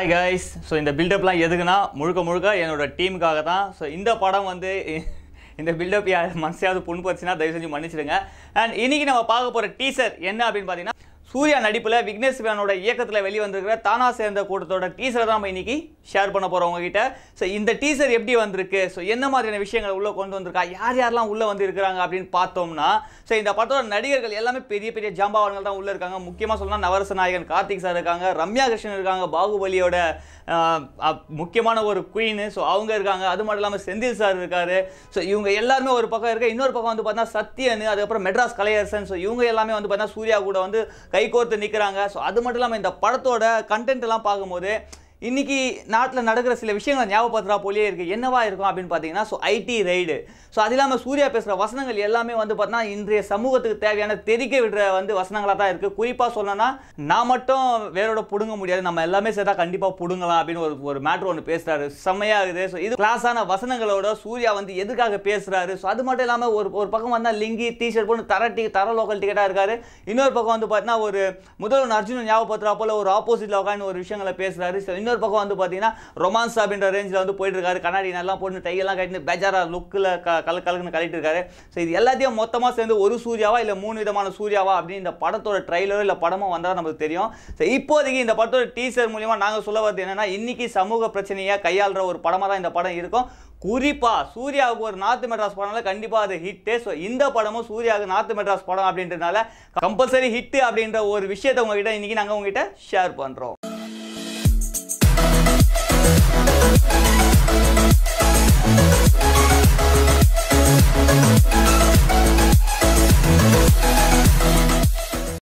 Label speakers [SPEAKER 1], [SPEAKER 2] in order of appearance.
[SPEAKER 1] hi guys so இந்த பில்டப்லாம் எதுக்குன்னா முழுக்க முழுக்க என்னோட டீமுக்காக தான் ஸோ இந்த படம் வந்து இந்த பில்டப் யார் மனசையாவது புண்படுச்சுன்னா தயவு செஞ்சு மன்னிச்சிடுங்க அண்ட் இன்னைக்கு நம்ம பார்க்க போகிற டீசர் என்ன அப்படின்னு பார்த்தீங்கன்னா சூர்யா நடிப்பில் விக்னேஷ் சிவனோட இயக்கத்தில் வெளிவந்திருக்கிற தானா சேர்ந்த கூட்டத்தோட டீசரை தான் நம்ம இன்னைக்கு ஷேர் பண்ண போகிறோம் உங்ககிட்ட ஸோ இந்த டீசர் எப்படி வந்திருக்கு ஸோ என்ன மாதிரியான விஷயங்கள் உள்ளே கொண்டு வந்திருக்கா யார் யாரெல்லாம் உள்ளே வந்து இருக்கிறாங்க அப்படின்னு பார்த்தோம்னா ஸோ இந்த படத்தோட நடிகர்கள் எல்லாமே பெரிய பெரிய ஜாம்பவான்கள் தான் உள்ளே இருக்காங்க முக்கியமாக சொல்லணும்னா நவரச நாயகன் கார்த்திக் சார் இருக்காங்க ரம்யா கிருஷ்ணன் இருக்காங்க பாகுபலியோட ஆஹ், அஹ், முக்கியமான ஒரு குயின் ஸோ அவங்க இருக்காங்க அது மட்டும் இல்லாமல் செந்தில் சார் இருக்காரு ஸோ இவங்க எல்லாருமே ஒரு பக்கம் இருக்கு இன்னொரு பக்கம் வந்து பார்த்தா சத்யன் அதுக்கப்புறம் மெட்ராஸ் கலையரசன் ஸோ இவங்க எல்லாமே வந்து பார்த்தா சூர்யா கூட வந்து கைகோர்த்து நிற்கிறாங்க ஸோ அது மட்டும் இல்லாமல் இந்த படத்தோட கண்டென்ட் எல்லாம் பார்க்கும்போது இன்னைக்கு நாட்டில் நடக்கிற சில விஷயங்களை ஞாபகப்படுத்துறா போலயே இருக்கு என்னவா இருக்கும் அப்படின்னு பார்த்தீங்கன்னா ஸோ ஐடி ரைடு ஸோ அது இல்லாமல் சூர்யா பேசுகிற வசனங்கள் எல்லாமே வந்து பார்த்தீங்கன்னா இன்றைய சமூகத்துக்கு தேவையான தெரிக்க விடுற வந்து வசனங்களாக தான் இருக்குது குறிப்பாக சொல்லணும்னா நான் மட்டும் வேரோட பிடுங்க முடியாது நம்ம எல்லாமே சேர்த்தா கண்டிப்பாக பிடுங்கலாம் அப்படின்னு ஒரு ஒரு மேட்ரு ஒன்று பேசுகிறாரு செம்மையாகுது ஸோ இது கிளாஸான வசனங்களோட சூர்யா வந்து எதுக்காக பேசுகிறாரு ஸோ அது மட்டும் இல்லாமல் ஒரு ஒரு பக்கம் வந்தால் லிங்கி டிஷர்ட் போட்டு தர டி தர லோக்கல் டிக்கெட்டாக இருக்காரு இன்னொரு பக்கம் வந்து பார்த்தீங்கன்னா ஒரு முதல்வன் அர்ஜுனன் ஞாபகப்படுத்துறா போல ஒரு ஆப்போசிட்டில் உட்காந்து ஒரு விஷயங்களை பேசுறாரு ஸோ இன்னொரு பக்கம் வந்து பார்த்தீங்கன்னா ரொமான்ஸ் அப்படின்ற ரேஞ்சில் வந்து போயிட்டு இருக்காரு கண்ணாடி நல்லா போட்டு டையெல்லாம் கட்டிட்டு பேஜாரா லுக்கில் க கல கலக்குன்னு கழிட்டு இருக்காரு ஸோ இது எல்லாத்தையும் மொத்தமாக சேர்ந்து ஒரு சூர்யாவா இல்லை மூணு விதமான சூர்யாவா அப்படின்னு இந்த படத்தோட ட்ரைலரோ இல்லை படமோ வந்தால் நமக்கு தெரியும் ஸோ இப்போதைக்கு இந்த படத்தோட டீசர் மூலியமா நாங்கள் சொல்ல வரது என்னன்னா இன்னைக்கு சமூக பிரச்சனையை கையாளுற ஒரு படமாக தான் இந்த படம் இருக்கும் குறிப்பா சூர்யாவுக்கு ஒரு நார்த் மெட்ராஸ் படம்ல கண்டிப்பா அது ஹிட்டு ஸோ இந்த படமும் சூர்யாவுக்கு நார்த் மெட்ராஸ் படம் அப்படின்றதுனால கம்பல்சரி ஹிட் அப்படின்ற ஒரு விஷயத்தை உங்ககிட்ட இன்னைக்கு நாங்கள் உங்ககிட்ட ஷேர் பண்றோம்